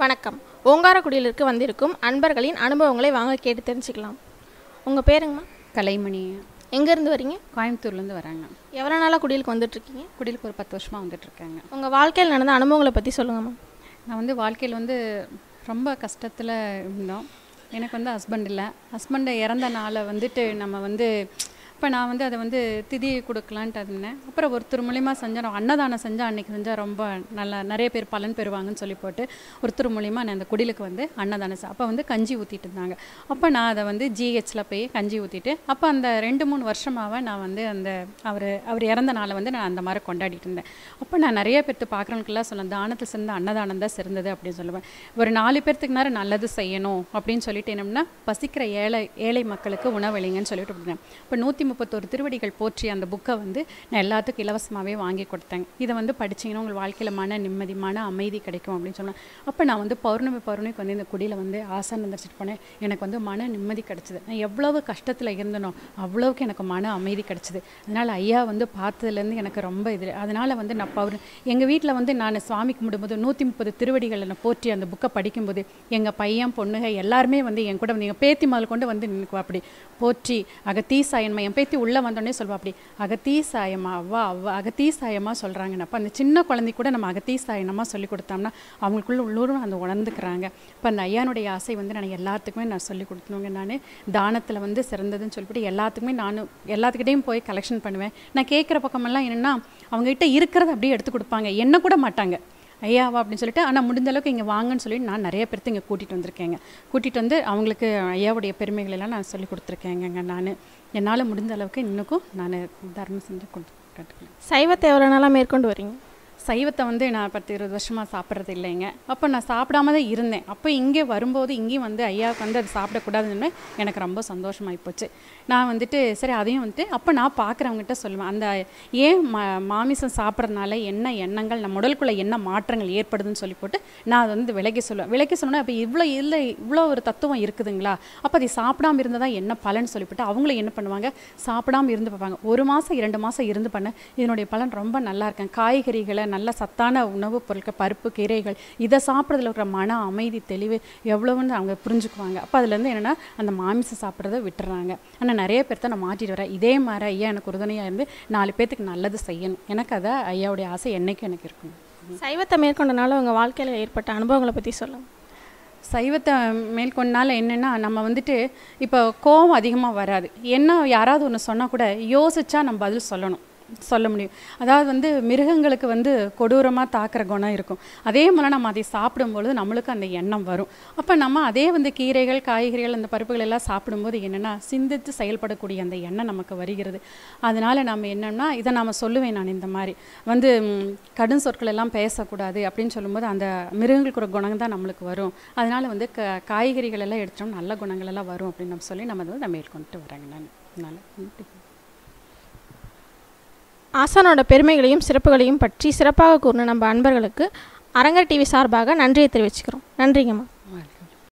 வணக்கம் ஓங்காரக்குடியிலிருக்கு வந்திருக்கும் அன்பர்களின் அனுபவங்களை வாங்க கேட்டு தெரிஞ்சுக்கலாம் உங்கள் பேருங்கம்மா கலைமணி எங்கேருந்து வரீங்க கோயம்புத்தூர்லேருந்து வராங்க எவ்வளோ நாளாக குடிலுக்கு வந்துட்டுருக்கீங்க குடிலுக்கு ஒரு பத்து வருஷமாக வந்துட்டுருக்காங்க உங்கள் வாழ்க்கையில் நடந்த அனுபவங்களை பற்றி சொல்லுங்கம்மா நான் வந்து வாழ்க்கையில் வந்து ரொம்ப கஷ்டத்தில் இருந்தோம் எனக்கு வந்து ஹஸ்பண்ட் இல்லை ஹஸ்பண்ட் இறந்த நாளை வந்துட்டு நம்ம வந்து இப்போ நான் வந்து அதை வந்து திதி கொடுக்கலான்ட்டு இருந்தேன் அப்புறம் ஒருத்தர் மூலிமா செஞ்சோம் அன்னதானம் செஞ்சால் அன்றைக்கி செஞ்சால் ரொம்ப நல்லா நிறைய பேர் பலன் பெறுவாங்கன்னு சொல்லி போட்டு ஒருத்தர் மூலிமா நான் அந்த குடிலுக்கு வந்து அன்னதானம் செ- அப்போ வந்து கஞ்சி ஊற்றிட்டு இருந்தாங்க அப்போ நான் அதை வந்து ஜிஹெச்சில் போய் கஞ்சி ஊற்றிட்டு அப்போ அந்த ரெண்டு மூணு வருஷமாகவே நான் வந்து அந்த அவர் அவர் இறந்த நாளை வந்து நான் அந்த மாதிரி கொண்டாடிட்டு இருந்தேன் அப்போ நான் நிறைய பேர்த்து பார்க்குறவங்களுக்கெல்லாம் சொல்லுவேன் தானத்தில் சிறந்த அன்னதானம் தான் சிறந்தது அப்படின்னு சொல்லுவேன் ஒரு நாலு பேர்த்துக்கு நேரம் நல்லது செய்யணும் அப்படின்னு சொல்லிட்டு என்னம்னா பசிக்கிற ஏழை ஏழை மக்களுக்கு உணவளிங்கன்னு சொல்லிட்டு விட்டுறேன் இப்போ நூற்றி முப்பத்தொரு திருவடிகள் போற்றி அந்த புக்கை வந்து நான் எல்லாத்துக்கும் இலவசமாகவே வாங்கி கொடுத்தேங்க இதை வந்து படிச்சீங்கன்னா உங்கள் வாழ்க்கையில் மன நிம்மதி மன அமைதி கிடைக்கும் அப்படின்னு சொன்னேன் அப்போ நான் வந்து பௌர்ணமி பௌர்ணமிக்கு வந்து இந்த குடியில் வந்து ஆசானம் தரிசிட்டு போனேன் எனக்கு வந்து மன நிம்மதி கிடைச்சிது நான் எவ்வளவு கஷ்டத்தில் இருந்தனோ அவ்வளவுக்கு எனக்கு மன அமைதி கிடைச்சிது அதனால் ஐயா வந்து பார்த்ததுலேருந்து எனக்கு ரொம்ப இது அதனால் வந்து நான் பௌர் எங்கள் வீட்டில் வந்து நான் சுவாமி கும்பிடும்போது நூற்றி முப்பது திருவடிகளை நான் போற்றி அந்த புக்கை படிக்கும்போது எங்கள் பையன் பொண்ணுங்க எல்லாருமே வந்து என் கூட வந்து எங்கள் பேத்தி முதல் கொண்டு வந்து நினைக்குவா அப்படி போற்றி அகத்தீசாயன்மா என் பேத்தி உள்ளே வந்தோடனே சொல்வா அப்படி அகத்தீசாயமா அவ்வா அவ்வா அகத்தீசாயமா சொல்கிறாங்கன்னு அப்போ அந்த சின்ன குழந்தை கூட நம்ம அகத்தீசாயனமாக சொல்லி கொடுத்தோம்னா அவங்களுக்குள்ள உள்ளூரும் அந்த உணர்ந்துக்கிறாங்க இப்போ அந்த ஐயானுடைய ஆசை வந்து நான் எல்லாத்துக்குமே நான் சொல்லி கொடுத்தணுங்க நான் தானத்தில் வந்து சிறந்ததுன்னு சொல்லிட்டு எல்லாத்துக்குமே நானும் எல்லாத்துக்கிட்டையும் போய் கலெக்ஷன் பண்ணுவேன் நான் கேட்குற பக்கமெல்லாம் என்னென்னா அவங்ககிட்ட இருக்கிறத அப்படியே எடுத்து கொடுப்பாங்க என்ன கூட மாட்டாங்க ஐயாவா அப்படின்னு சொல்லிட்டு ஆனால் முடிந்த அளவுக்கு இங்கே வாங்கன்னு சொல்லி நான் நிறைய பேர்த்து இங்கே கூட்டிகிட்டு வந்திருக்கேங்க கூட்டிகிட்டு வந்து அவங்களுக்கு ஐயாவுடைய பெருமைகள் எல்லாம் நான் சொல்லி கொடுத்துருக்கேங்க நான் என்னால் முடிந்த அளவுக்கு இன்னுக்கும் நான் தர்மம் செஞ்சு கொடுத்துருக்கேன் சைவத்தை எவ்வளோ நாளாக மேற்கொண்டு வரீங்க சைவத்தை வந்து நான் பத்து இருபது வருஷமாக சாப்பிட்றது இல்லைங்க அப்போ நான் சாப்பிடாம தான் இருந்தேன் அப்போ இங்கே வரும்போது இங்கேயும் வந்து ஐயாவுக்கு வந்து அது சாப்பிடக்கூடாதுன்னு எனக்கு ரொம்ப சந்தோஷமாகி போச்சு நான் வந்துட்டு சரி அதையும் வந்துட்டு அப்போ நான் பார்க்குறவங்ககிட்ட சொல்லுவேன் அந்த ஏன் மா மாமிசம் சாப்பிட்றதுனால என்ன எண்ணங்கள் நம்ம உடலுக்குள்ளே என்ன மாற்றங்கள் ஏற்படுதுன்னு சொல்லி போட்டு நான் அதை வந்து விலக்கி சொல்லுவேன் விலக்கி சொன்னேன் அப்போ இவ்வளோ இல்லை இவ்வளோ ஒரு தத்துவம் இருக்குதுங்களா அப்போ அதை சாப்பிடாம இருந்ததா என்ன பலன் சொல்லிவிட்டு அவங்களும் என்ன பண்ணுவாங்க சாப்பிடாம இருந்து பார்ப்பாங்க ஒரு மாதம் இரண்டு மாதம் இருந்து பண்ண இதனுடைய பலன் ரொம்ப நல்லா இருக்கேன் காய்கறிகளை நல்ல சத்தான உணவுப் பொருட்கள் பருப்பு கீரைகள் இதை சாப்பிட்றதுல இருக்கிற மன அமைதி தெளிவு எவ்வளோன்னு அவங்க புரிஞ்சுக்குவாங்க அப்போ அதுலேருந்து என்னென்னா அந்த மாமிசம் சாப்பிட்றத விட்டுறாங்க ஆனால் நிறைய பேர்த்த நான் மாட்டிட்டு வரேன் இதே மாதிரி ஐயா எனக்கு உறுதுணையாக இருந்து நாலு பேர்த்துக்கு நல்லது செய்யணும் எனக்கு அதை ஐயாவுடைய ஆசை என்னைக்கும் எனக்கு இருக்கும் சைவத்தை மேற்கொண்டனால உங்கள் வாழ்க்கையில் ஏற்பட்ட அனுபவங்களை பற்றி சொல்லுங்கள் சைவத்தை மேற்கொண்டால என்னென்னா நம்ம வந்துட்டு இப்போ கோவம் அதிகமாக வராது என்ன யாராவது ஒன்று சொன்னால் கூட யோசிச்சா நம்ம பதில் சொல்லணும் சொல்ல முடியும் அதாவது வந்து மிருகங்களுக்கு வந்து கொடூரமாக தாக்குற குணம் இருக்கும் அதே போல் நம்ம அதை சாப்பிடும்பொழுது நம்மளுக்கு அந்த எண்ணம் வரும் அப்போ நம்ம அதே வந்து கீரைகள் காய்கறிகள் அந்த பருப்புகள் எல்லாம் சாப்பிடும்போது என்னென்னா சிந்தித்து செயல்படக்கூடிய அந்த எண்ணம் நமக்கு வருகிறது அதனால் நம்ம என்னன்னா இதை நாம் சொல்லுவேன் நான் இந்த மாதிரி வந்து ம், கடும் சொற்கள் எல்லாம் பேசக்கூடாது அப்படின்னு சொல்லும்போது அந்த மிருகங்களுக்கு ஒரு குணம் தான் நம்மளுக்கு வரும் அதனால் வந்து க காய்கறிகள் எல்லாம் எடுத்துட்டோம் நல்ல குணங்கள் எல்லாம் வரும் அப்படின்னு நம்ம சொல்லி நம்ம அதை வந்து நம்ம மேற்கொண்டு வரேங்க நான் அதனால் ஆசானோட பெருமைகளையும் சிறப்புகளையும் பற்றி சிறப்பாக கூறின நம்ம அன்பர்களுக்கு அரங்கர் டிவி சார்பாக நன்றியை தெரிவிச்சுக்கிறோம் நன்றிங்கம்மா